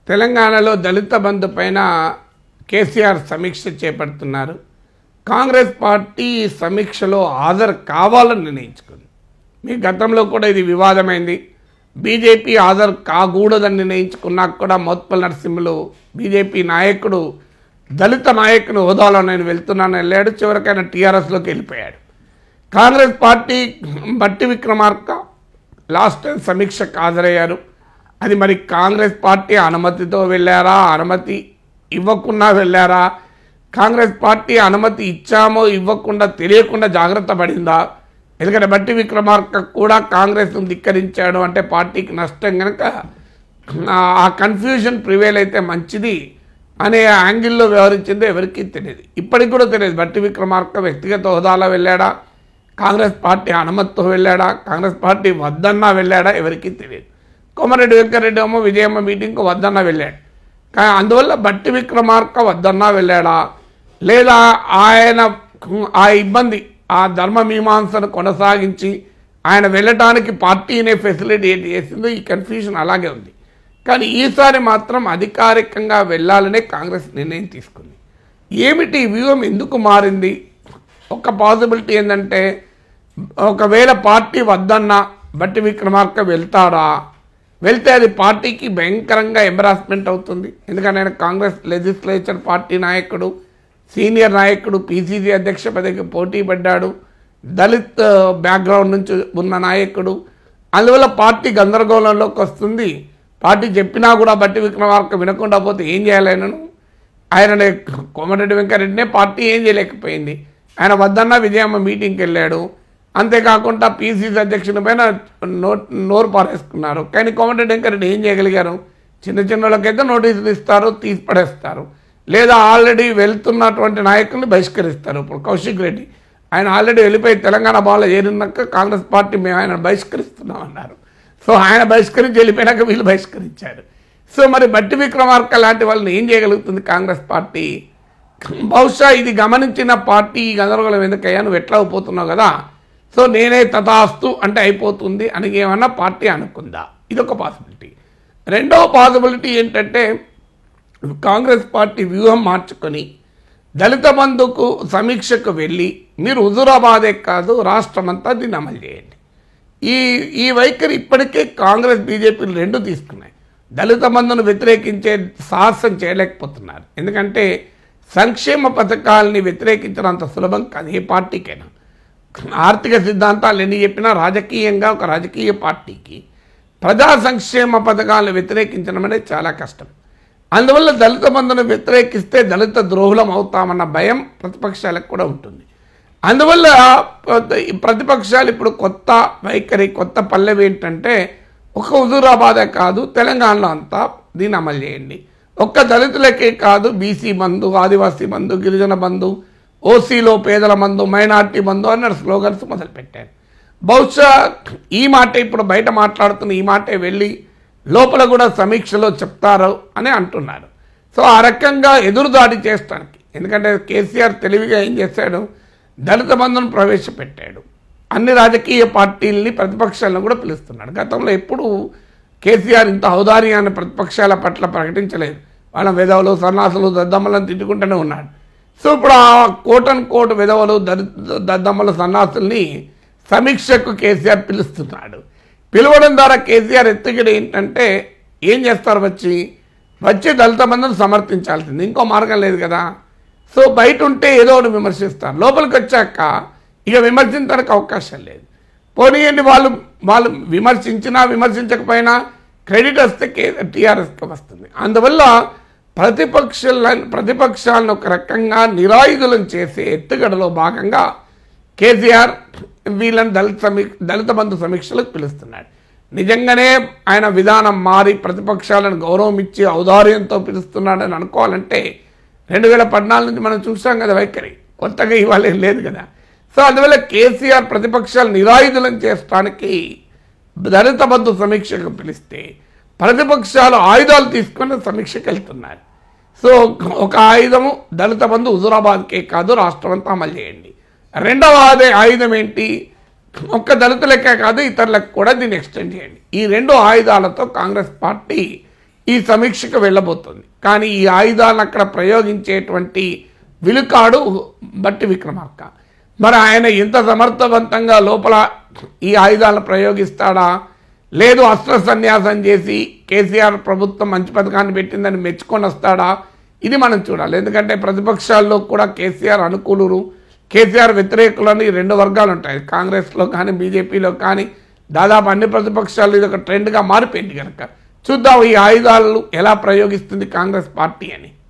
తెలంగాణలో దళిత బంధు పైన కేసీఆర్ సమీక్ష చేపడుతున్నారు కాంగ్రెస్ పార్టీ ఈ సమీక్షలో హాజరు కావాలని నిర్ణయించుకుంది మీ గతంలో కూడా ఇది వివాదమైంది బీజేపీ హాజరు కాకూడదని నిర్ణయించుకున్నాక కూడా మోత్పల్ నరసింహులు బీజేపీ నాయకుడు దళిత నాయకుని హోదాలో నేను వెళ్తున్నాను వెళ్ళాడు చివరికైనా టీఆర్ఎస్లోకి వెళ్ళిపోయాడు కాంగ్రెస్ పార్టీ బట్టి విక్రమార్క లాస్ట్ టైం సమీక్షకు హాజరయ్యారు అది మరి కాంగ్రెస్ పార్టీ అనుమతితో వెళ్ళారా అనుమతి ఇవ్వకుండా వెళ్ళారా కాంగ్రెస్ పార్టీ అనుమతి ఇచ్చామో ఇవ్వకుండా తెలియకుండా జాగ్రత్త పడిందా ఎందుకంటే బట్టి విక్రమార్క కూడా కాంగ్రెస్ను ధిక్కరించాడు అంటే పార్టీకి నష్టం కనుక ఆ కన్ఫ్యూజన్ ప్రివేల్ అయితే మంచిది అనే యాంగిల్లో వ్యవహరించిందో ఎవరికీ తెలియదు ఇప్పటికి కూడా తెలియదు బట్టి విక్రమార్క వ్యక్తిగత హోదాలో వెళ్ళాడా కాంగ్రెస్ పార్టీ అనుమతితో వెళ్ళాడా కాంగ్రెస్ పార్టీ వద్దన్నా వెళ్ళాడా ఎవరికీ తెలియదు కోమరెడ్డి వెంకరెడ్డి ఏమో విజయమ్మ మీటింగ్కి వద్దన్నా వెళ్ళాడు కానీ అందువల్ల బట్టి విక్రమార్క వద్దన్నా వెళ్ళాడా లేదా ఆయన ఆ ఇబ్బంది ఆ ధర్మ మీమాంసను కొనసాగించి ఆయన వెళ్ళటానికి పార్టీనే ఫెసిలిటేట్ చేసిందో ఈ కన్ఫ్యూజన్ అలాగే ఉంది కానీ ఈసారి మాత్రం అధికారికంగా వెళ్ళాలనే కాంగ్రెస్ నిర్ణయం తీసుకుంది ఏమిటి ఈ వ్యూహం ఎందుకు మారింది ఒక పాసిబిలిటీ ఏంటంటే ఒకవేళ పార్టీ వద్దన్నా బట్టి విక్రమార్క వెళ్తాడా వెళ్తే అది పార్టీకి భయంకరంగా ఎంబరాస్మెంట్ అవుతుంది ఎందుకంటే ఆయన కాంగ్రెస్ లెజిస్లేచర్ పార్టీ నాయకుడు సీనియర్ నాయకుడు పీసీసీ అధ్యక్ష పదవికి పోటీ పడ్డాడు దళిత్ బ్యాక్గ్రౌండ్ నుంచి ఉన్న నాయకుడు అందువల్ల పార్టీ గందరగోళంలోకి వస్తుంది పార్టీ చెప్పినా కూడా బట్టి విక్రమార్క వినకుండా పోతే ఏం చేయాలి ఆయనను ఆయన కోమరెడ్డి వెంకరెడ్డినే పార్టీ ఏం చేయలేకపోయింది ఆయన వద్దన్న విజయమ్మ మీటింగ్కి వెళ్ళాడు అంతేకాకుండా పీసీసీ అధ్యక్షుని పైన నో నోరు పారేసుకున్నారు కానీ కోమటిరెడ్డి వెంకరెడ్డి ఏం చేయగలిగారు చిన్న చిన్న వాళ్ళకైతే నోటీసులు ఇస్తారు తీసి పడేస్తారు లేదా ఆల్రెడీ వెళ్తున్నటువంటి నాయకుల్ని బహిష్కరిస్తారు ఇప్పుడు కౌశిక్ రెడ్డి ఆయన ఆల్రెడీ వెళ్ళిపోయి తెలంగాణ భవన్లో చేరినాక కాంగ్రెస్ పార్టీ మేము ఆయన బహిష్కరిస్తున్నాం అన్నారు సో ఆయన బహిష్కరించి వెళ్ళిపోయినాక వీళ్ళు బహిష్కరించారు సో మరి బట్టి విక్రమార్క లాంటి వాళ్ళని ఏం చేయగలుగుతుంది కాంగ్రెస్ పార్టీ బహుశా ఇది గమనించిన పార్టీ ఈ గందరగోళం ఎందుకయ్యా నువ్వు ఎట్లా అయిపోతున్నావు కదా సో నేనే తథాస్తు అంటే అయిపోతుంది అని ఏమన్నా పార్టీ అనుకుందా ఇదొక పాసిబిలిటీ రెండవ పాసిబిలిటీ ఏంటంటే కాంగ్రెస్ పార్టీ వ్యూహం మార్చుకొని దళిత బంధుకు సమీక్షకు వెళ్ళి మీరు హుజురాబాదే కాదు రాష్ట్రమంతా దీన్ని అమలు చేయండి ఈ ఈ వైఖరి ఇప్పటికే కాంగ్రెస్ బీజేపీలు రెండు తీసుకున్నాయి దళిత బంధును వ్యతిరేకించే సాహసం చేయలేకపోతున్నారు ఎందుకంటే సంక్షేమ పథకాలని వ్యతిరేకించడంత సులభం కాదు ఏ పార్టీకైనా ఆర్థిక సిద్ధాంతాలు ఎన్ని చెప్పినా రాజకీయంగా ఒక రాజకీయ పార్టీకి ప్రజా సంక్షేమ పథకాలను వ్యతిరేకించడం అనేది చాలా కష్టం అందువల్ల దళిత బంధును వ్యతిరేకిస్తే దళిత ద్రోహులం అవుతామన్న భయం ప్రతిపక్షాలకు కూడా ఉంటుంది అందువల్ల ఈ ప్రతిపక్షాలు ఇప్పుడు కొత్త వైఖరి కొత్త పల్లెవి ఏంటంటే ఒక హుజూరాబాదే కాదు తెలంగాణలో అంతా దీన్ని అమలు చేయండి ఒక్క దళితులకే కాదు బీసీ బంధు ఆదివాసీ బంధు గిరిజన బంధు ఓసీలో పేదల మందు మైనార్టీ బంధు అన్న స్లోగన్స్ మొదలుపెట్టారు బహుశా ఈ మాట ఇప్పుడు బయట మాట్లాడుతున్న ఈ మాటే వెళ్ళి లోపల కూడా సమీక్షలో చెప్తారు అని అంటున్నారు సో ఆ రకంగా ఎదురుదాడి చేస్తానికి ఎందుకంటే కేసీఆర్ తెలివిగా ఏం చేశాడు దళిత బంధును ప్రవేశపెట్టాడు అన్ని రాజకీయ పార్టీల్ని ప్రతిపక్షాలను కూడా పిలుస్తున్నాడు గతంలో ఎప్పుడు కేసీఆర్ ఇంత ఔదార్యాన్ని ప్రతిపక్షాల పట్ల ప్రకటించలేదు వాళ్ళ విధవలు సన్నాసులు దద్దమ్మలను తిట్టుకుంటూనే ఉన్నాడు సో ఇప్పుడు ఆ కోటన్ కోట్ విధవలు దళిత దద్దమ్మల సన్నాసుల్ని సమీక్షకు కేసీఆర్ పిలుస్తున్నాడు పిలవడం ద్వారా కేసీఆర్ ఎత్తుగడ ఏంటంటే ఏం చేస్తారు వచ్చి వచ్చి దళిత బంధును సమర్థించాల్సింది ఇంకో మార్గం లేదు కదా సో బయట ఉంటే ఏదో ఒకటి విమర్శిస్తారు లోపలికి వచ్చాక ఇక విమర్శించడానికి అవకాశం లేదు పోనీయండి వాళ్ళు వాళ్ళు విమర్శించినా విమర్శించకపోయినా క్రెడిట్ వస్తే కే టీఆర్ఎస్కి వస్తుంది అందువల్ల ప్రతిపక్షాల ప్రతిపక్షాలను ఒక రకంగా నిరాయుధులను చేసే ఎత్తుగడలో భాగంగా కేసీఆర్ వీళ్ళని దళిత సమీ దళిత బంధు సమీక్షలకు పిలుస్తున్నాడు నిజంగానే ఆయన విధానం మారి ప్రతిపక్షాలను గౌరవం ఇచ్చి ఔదార్యంతో పిలుస్తున్నాడని అనుకోవాలంటే రెండు వేల పద్నాలుగు నుంచి మనం చూసాం కదా వైఖరి కొత్తగా ఇవాళ ఏం లేదు కదా సో అందువల్ల కేసీఆర్ ప్రతిపక్షాలు నిరాయుధులను చేయడానికి దళిత బంధు సమీక్షకు పిలిస్తే ప్రతిపక్షాలు ఆయుధాలు తీసుకొని సమీక్షకు వెళ్తున్నారు సో ఒక ఆయుధము దళిత బంధు హుజురాబాద్కే కాదు రాష్ట్రం అంతా అమలు చేయండి రెండవ అదే ఆయుధం ఏంటి ఒక్క దళితులకే కాదు ఇతరులకు కూడా దీన్ని ఎక్స్టెండ్ చేయండి ఈ రెండు ఆయుధాలతో కాంగ్రెస్ పార్టీ ఈ సమీక్షకు వెళ్ళబోతుంది కానీ ఈ ఆయుధాలను అక్కడ ప్రయోగించేటువంటి విలుకాడు బట్టి విక్రమార్క మరి ఆయన ఇంత సమర్థవంతంగా లోపల ఈ ఆయుధాలను ప్రయోగిస్తాడా లేదు అస్త్ర సన్యాసం చేసి కేసీఆర్ ప్రభుత్వం మంచి పథకాన్ని పెట్టిందని మెచ్చుకొని వస్తాడా ఇది మనం చూడాలి ఎందుకంటే ప్రతిపక్షాల్లో కూడా కేసీఆర్ అనుకూలురు కేసీఆర్ వ్యతిరేకులని రెండు వర్గాలు ఉంటాయి కాంగ్రెస్లో కానీ బీజేపీలో కానీ దాదాపు అన్ని ప్రతిపక్షాలు ఇది ఒక ట్రెండ్గా మారిపోయింది కనుక చూద్దాం ఈ ఆయుధాలను ఎలా ప్రయోగిస్తుంది కాంగ్రెస్ పార్టీ అని